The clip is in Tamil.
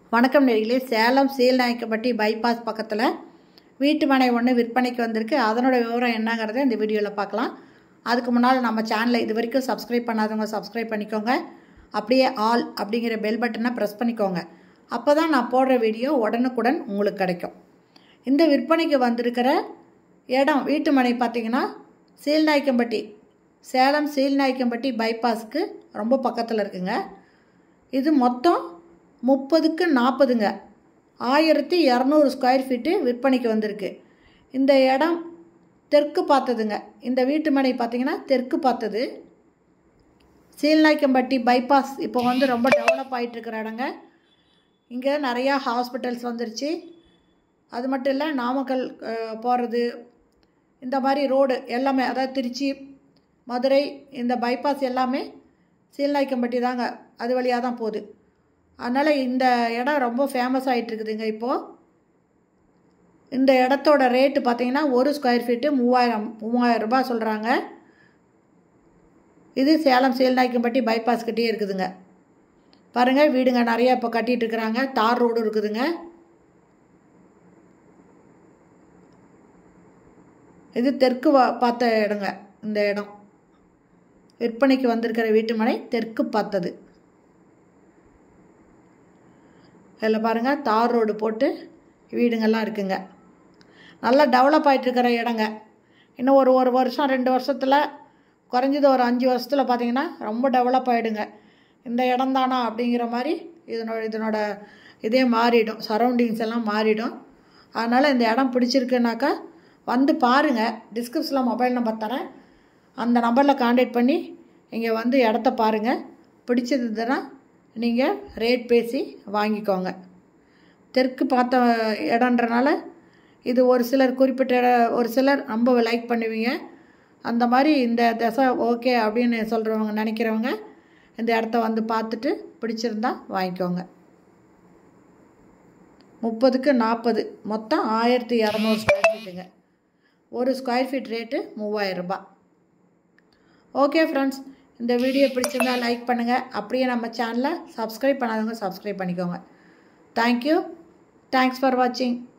வணக்கம் நேர்களே சேலம் சீல்நாயக்கப்பட்டி பைபாஸ் பக்கத்தில் வீட்டு மனை ஒன்று விற்பனைக்கு வந்திருக்கு அதனோட விவரம் என்னங்கிறத இந்த வீடியோவில் பார்க்கலாம் அதுக்கு முன்னால் நம்ம சேனலை இது வரைக்கும் சப்ஸ்கிரைப் பண்ணாதவங்க சப்ஸ்கிரைப் பண்ணிக்கோங்க அப்படியே ஆல் அப்படிங்கிற பெல் பட்டனை ப்ரெஸ் பண்ணிக்கோங்க அப்போ தான் நான் போடுற வீடியோ உடனுக்குடன் உங்களுக்கு கிடைக்கும் இந்த விற்பனைக்கு வந்திருக்கிற இடம் வீட்டு மனை பார்த்திங்கன்னா சீல்நாயக்கம்பட்டி சேலம் சீல்நாயக்கம்பட்டி பைபாஸ்க்கு ரொம்ப பக்கத்தில் இருக்குங்க இது மொத்தம் முப்பதுக்கு நாற்பதுங்க ஆயிரத்தி இரநூறு ஸ்கொயர் ஃபீட்டு விற்பனைக்கு வந்திருக்கு இந்த இடம் தெற்கு பார்த்ததுங்க இந்த வீட்டு மனை பார்த்திங்கன்னா தெற்கு பார்த்தது சீல்நாய்க்கம்பட்டி பைபாஸ் இப்போ வந்து ரொம்ப டெவலப் ஆகிட்டு இருக்கிற இடங்க இங்கே நிறையா ஹாஸ்பிட்டல்ஸ் வந்துருச்சு அது மட்டும் இல்லை நாமக்கல் போகிறது இந்த மாதிரி ரோடு எல்லாமே அதாவது திருச்சி மதுரை இந்த பைபாஸ் எல்லாமே சீல்நாய்க்கம்பட்டி தாங்க அது வழியாக தான் போகுது அதனால் இந்த இடம் ரொம்ப ஃபேமஸ் ஆகிட்டு இருக்குதுங்க இப்போது இந்த இடத்தோட ரேட்டு பார்த்தீங்கன்னா ஒரு ஸ்கொயர் ஃபீட்டு மூவாயிரம் மூவாயிரம் ரூபாய் சொல்கிறாங்க இது சேலம் சீல்நாய்க்கம்பட்டி பைபாஸ் கிட்டே இருக்குதுங்க பாருங்கள் வீடுங்க நிறையா இப்போ கட்டிகிட்டு இருக்கிறாங்க தார் ரோடு இருக்குதுங்க இது தெற்கு பார்த்த இடங்க இந்த இடம் விற்பனைக்கு வந்திருக்கிற வீட்டு மனை தெற்கு பார்த்தது இதில் பாருங்கள் தார் ரோடு போட்டு வீடுங்கள்லாம் இருக்குங்க நல்லா டெவலப் ஆகிட்டுருக்கிற இடங்க இன்னும் ஒரு ஒரு வருஷம் ரெண்டு வருஷத்தில் குறைஞ்சது ஒரு அஞ்சு வருஷத்தில் பார்த்திங்கன்னா ரொம்ப டெவலப் ஆகிடுங்க இந்த இடம் தானா அப்படிங்கிற மாதிரி இதனோட இதனோட இதே மாறிடும் சரௌண்டிங்ஸ் எல்லாம் மாறிடும் அதனால் இந்த இடம் பிடிச்சிருக்குனாக்கா வந்து பாருங்கள் டிஸ்கிரிப்ஷனில் மொபைல் நம்பர் தரேன் அந்த நம்பரில் காண்டாக்ட் பண்ணி இங்கே வந்து இடத்த பாருங்கள் பிடிச்சதுன்னா நீங்கள் ரேட் பேசி வாங்கிக்கோங்க தெற்கு பார்த்த இடன்றனால இது ஒரு சிலர் குறிப்பிட்ட ஒரு சிலர் ரொம்ப லைக் பண்ணுவீங்க அந்த மாதிரி இந்த திசை ஓகே அப்படின்னு சொல்கிறவங்க நினைக்கிறவங்க இந்த இடத்த வந்து பார்த்துட்டு பிடிச்சிருந்தா வாங்கிக்கோங்க முப்பதுக்கு நாற்பது மொத்தம் ஆயிரத்தி இரநூறு ஸ்கொயர் ஃபீட்டுங்க ஒரு ஸ்கொயர் ஃபீட் ரேட்டு மூவாயிரம் ரூபாய் ஓகே ஃப்ரெண்ட்ஸ் இந்த வீடியோ பிடிச்சிருந்தா லைக் பண்ணுங்கள் அப்படியே நம்ம சேனலை சப்ஸ்கிரைப் பண்ணாதவங்க சப்ஸ்கிரைப் பண்ணிக்கோங்க தேங்க்யூ தேங்க்ஸ் ஃபார் வாட்சிங்